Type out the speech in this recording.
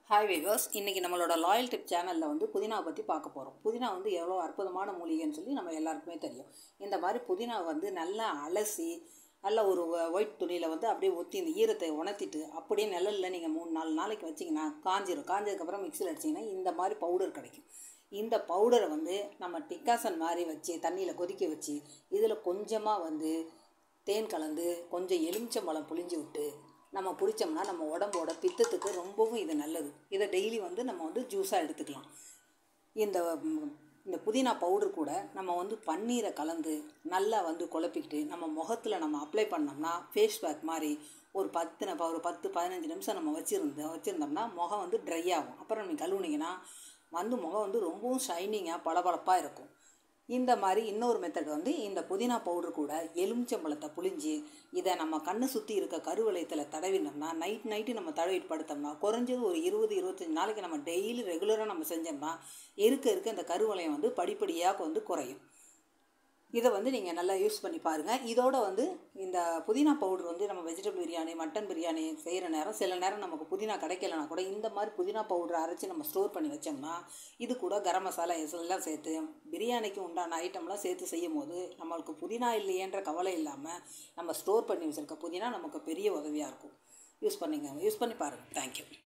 hi viewers இன்றைக்கி நம்மளோட loyal tip சேனலில் வந்து புதினாவை பற்றி பார்க்க போகிறோம் புதினா வந்து எவ்வளோ அற்புதமான மூலிகைன்னு சொல்லி நம்ம எல்லாருக்குமே தெரியும் இந்த மாதிரி புதினா வந்து நல்லா அலசி நல்ல ஒரு ஒயிட் துணியில் வந்து அப்படியே ஒத்தி இந்த ஈரத்தை உணர்த்திட்டு அப்படியே நிழலில் நீங்கள் மூணு நாலு நாளைக்கு வச்சிங்கன்னா காஞ்சிரும் காஞ்சதுக்கப்புறம் மிக்சியில் அடிச்சிங்கன்னா இந்த மாதிரி பவுடர் கிடைக்கும் இந்த பவுடரை வந்து நம்ம டிக்காசன் மாதிரி வச்சு தண்ணியில் கொதிக்க வச்சு இதில் கொஞ்சமாக வந்து தேன் கலந்து கொஞ்சம் எலுமிச்சம்பழம் புளிஞ்சு விட்டு நம்ம குடித்தோம்னா நம்ம உடம்போட பித்தத்துக்கு ரொம்பவும் இது நல்லது இதை டெய்லி வந்து நம்ம வந்து ஜூஸாக எடுத்துக்கலாம் இந்த ம், இந்த புதினா பவுடர் கூட நம்ம வந்து பன்னீரை கலந்து நல்லா வந்து குழப்பிக்கிட்டு நம்ம முகத்தில் நம்ம அப்ளை பண்ணோம்னா ஃபேஸ் பேக் மாதிரி ஒரு பத்து ந- ஒரு பத்து பதினஞ்சு நிமிஷம் நம்ம வச்சுருந்தோம் வச்சுருந்தோம்னா முகம் வந்து ட்ரை ஆகும் அப்புறம் நீங்கள் கழுவுனீங்கன்னா வந்து முகம் வந்து ரொம்பவும் ஷைனிங்காக பளபளப்பாக இருக்கும் இந்த மாதிரி இன்னொரு மெத்தட் வந்து இந்த புதினா பவுடர் கூட எலுமிச்சம்பழத்தை புழிஞ்சு இதை நம்ம கண்ணை சுற்றி இருக்க கருவளையத்தில் தடவினோம்னா நைட் நைட்டு நம்ம தடவிட்டு படுத்தோம்னா குறைஞ்சது ஒரு இருபது இருபத்தஞ்சி நாளைக்கு நம்ம டெய்லி ரெகுலராக நம்ம செஞ்சோம்னா இருக்க இருக்க இந்த கருவளையம் வந்து படிப்படியாக வந்து குறையும் இதை வந்து நீங்கள் நல்லா யூஸ் பண்ணி பாருங்கள் இதோட வந்து இந்த புதினா பவுடர் வந்து நம்ம வெஜிடபிள் பிரியாணி மட்டன் பிரியாணி செய்கிற நேரம் சில நேரம் நமக்கு புதினா கிடைக்கலனா கூட இந்த மாதிரி புதினா பவுடர் அரைச்சி நம்ம ஸ்டோர் பண்ணி வச்சோம்னா இது கூட கரம் மசாலா எல்லாம் சேர்த்து பிரியாணிக்கு உண்டான ஐட்டம்லாம் சேர்த்து செய்யும் போது நம்மளுக்கு புதினா இல்லையேன்ற கவலை இல்லாமல் நம்ம ஸ்டோர் பண்ணி வச்சுருக்க புதினா நமக்கு பெரிய உதவியாக இருக்கும் யூஸ் பண்ணிங்க யூஸ் பண்ணி பாருங்கள் தேங்க்யூ